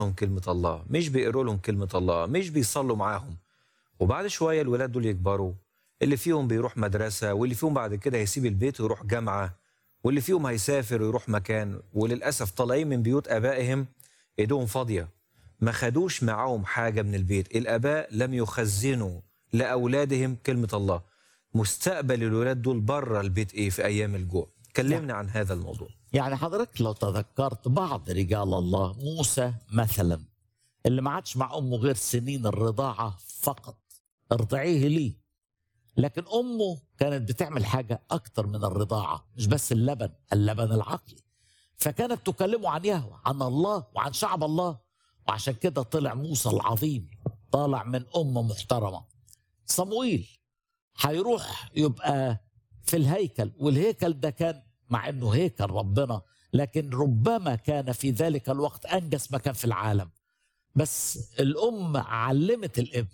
لهم كلمة الله مش بيقروا لهم كلمة الله مش بيصلوا معاهم وبعد شوية الولاد دول يكبروا اللي فيهم بيروح مدرسة واللي فيهم بعد كده هيسيب البيت ويروح جامعة واللي فيهم هيسافر ويروح مكان وللأسف طالعين من بيوت آبائهم إيدهم فاضية ما خدوش معاهم حاجة من البيت الآباء لم يخزنوا لأولادهم كلمة الله مستقبل الولاد دول بره البيت إيه في أيام الجوع كلمنا عن هذا الموضوع يعني حضرتك لو تذكرت بعض رجال الله موسى مثلا اللي ما عادش مع امه غير سنين الرضاعه فقط ارضعيه لي لكن امه كانت بتعمل حاجه اكتر من الرضاعه مش بس اللبن اللبن العقلي فكانت تكلمه عن يهوه عن الله وعن شعب الله وعشان كده طلع موسى العظيم طالع من امه محترمه صمويل هيروح يبقى في الهيكل والهيكل ده كان مع انه هيكل ربنا لكن ربما كان في ذلك الوقت انجس مكان في العالم بس الام علمت الابن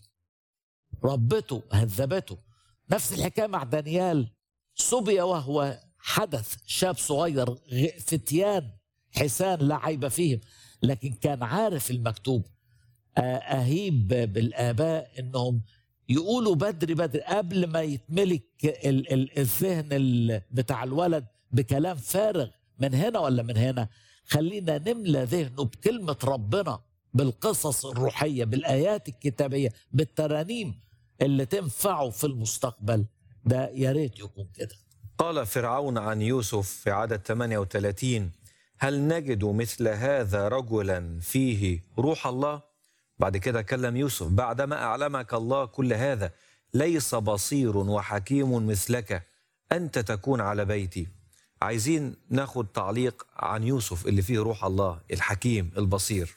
ربته هذبته نفس الحكايه مع دانيال صبي وهو حدث شاب صغير غ- فتيان حسان لا عيب فيهم لكن كان عارف المكتوب آه، اهيب بالاباء انهم يقولوا بدري بدري قبل ما يتملك ال- ال- الذهن ال- بتاع الولد بكلام فارغ من هنا ولا من هنا خلينا نملى ذهنه بكلمة ربنا بالقصص الروحية بالآيات الكتابية بالترانيم اللي تنفعه في المستقبل ده يا ريت يكون كده قال فرعون عن يوسف في عدد 38 هل نجد مثل هذا رجلا فيه روح الله بعد كده كلم يوسف بعدما أعلمك الله كل هذا ليس بصير وحكيم مثلك أنت تكون على بيتي عايزين ناخد تعليق عن يوسف اللي فيه روح الله الحكيم البصير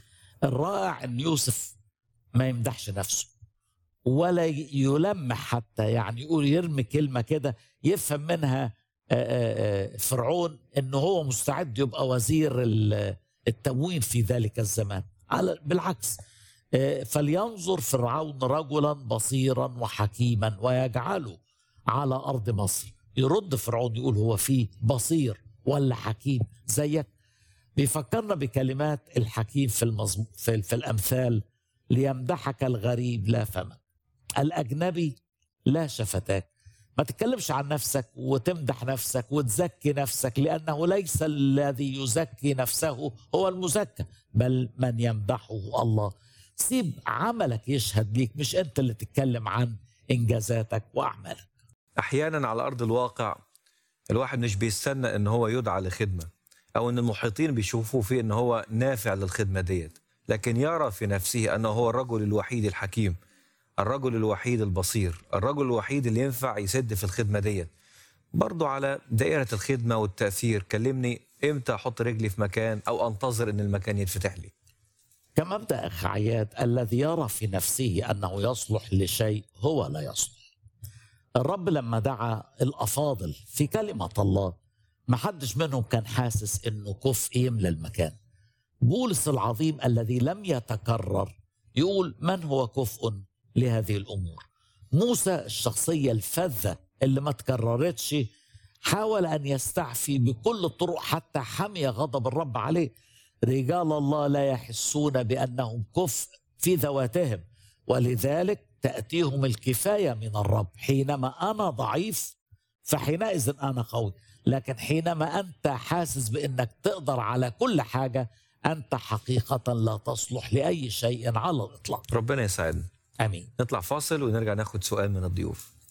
الرائع ان يوسف ما يمدحش نفسه ولا يلمح حتى يعني يقول يرمي كلمه كده يفهم منها آه، آه، آه، فرعون انه هو مستعد يبقى وزير ال- التموين في ذلك الزمان على بالعكس آه، فلينظر فرعون رجلا بصيرا وحكيما ويجعله على ارض مصر يرد فرعون يقول هو فيه بصير ولا حكيم زيك بيفكرنا بكلمات الحكيم في المزم... في, في الامثال ليمدحك الغريب لا فمك الاجنبي لا شفتاك ما تتكلمش عن نفسك وتمدح نفسك وتزكي نفسك لانه ليس الذي يزكي نفسه هو المزكى بل من يمدحه الله سيب عملك يشهد ليك مش انت اللي تتكلم عن انجازاتك واعمالك احيانا على ارض الواقع الواحد مش بيستنى ان هو يدعى لخدمه او ان المحيطين بيشوفوا فيه ان هو نافع للخدمه ديت لكن يرى في نفسه انه هو الرجل الوحيد الحكيم الرجل الوحيد البصير الرجل الوحيد اللي ينفع يسد في الخدمه ديت برضو على دائره الخدمه والتاثير كلمني امتى احط رجلي في مكان او انتظر ان المكان يتفتح لي كمبدا اخ عياد الذي يرى في نفسه انه يصلح لشيء هو لا يصلح الرب لما دعا الافاضل في كلمه الله ما حدش منهم كان حاسس انه كفء يملى المكان بولس العظيم الذي لم يتكرر يقول من هو كفء لهذه الامور موسى الشخصيه الفذه اللي ما تكررتش حاول ان يستعفي بكل الطرق حتى حمي غضب الرب عليه رجال الله لا يحسون بانهم كفء في ذواتهم ولذلك تاتيهم الكفايه من الرب حينما انا ضعيف فحينئذ انا قوي لكن حينما انت حاسس بانك تقدر على كل حاجه انت حقيقه لا تصلح لاي شيء على الاطلاق ربنا يساعدنا امين نطلع فاصل ونرجع ناخد سؤال من الضيوف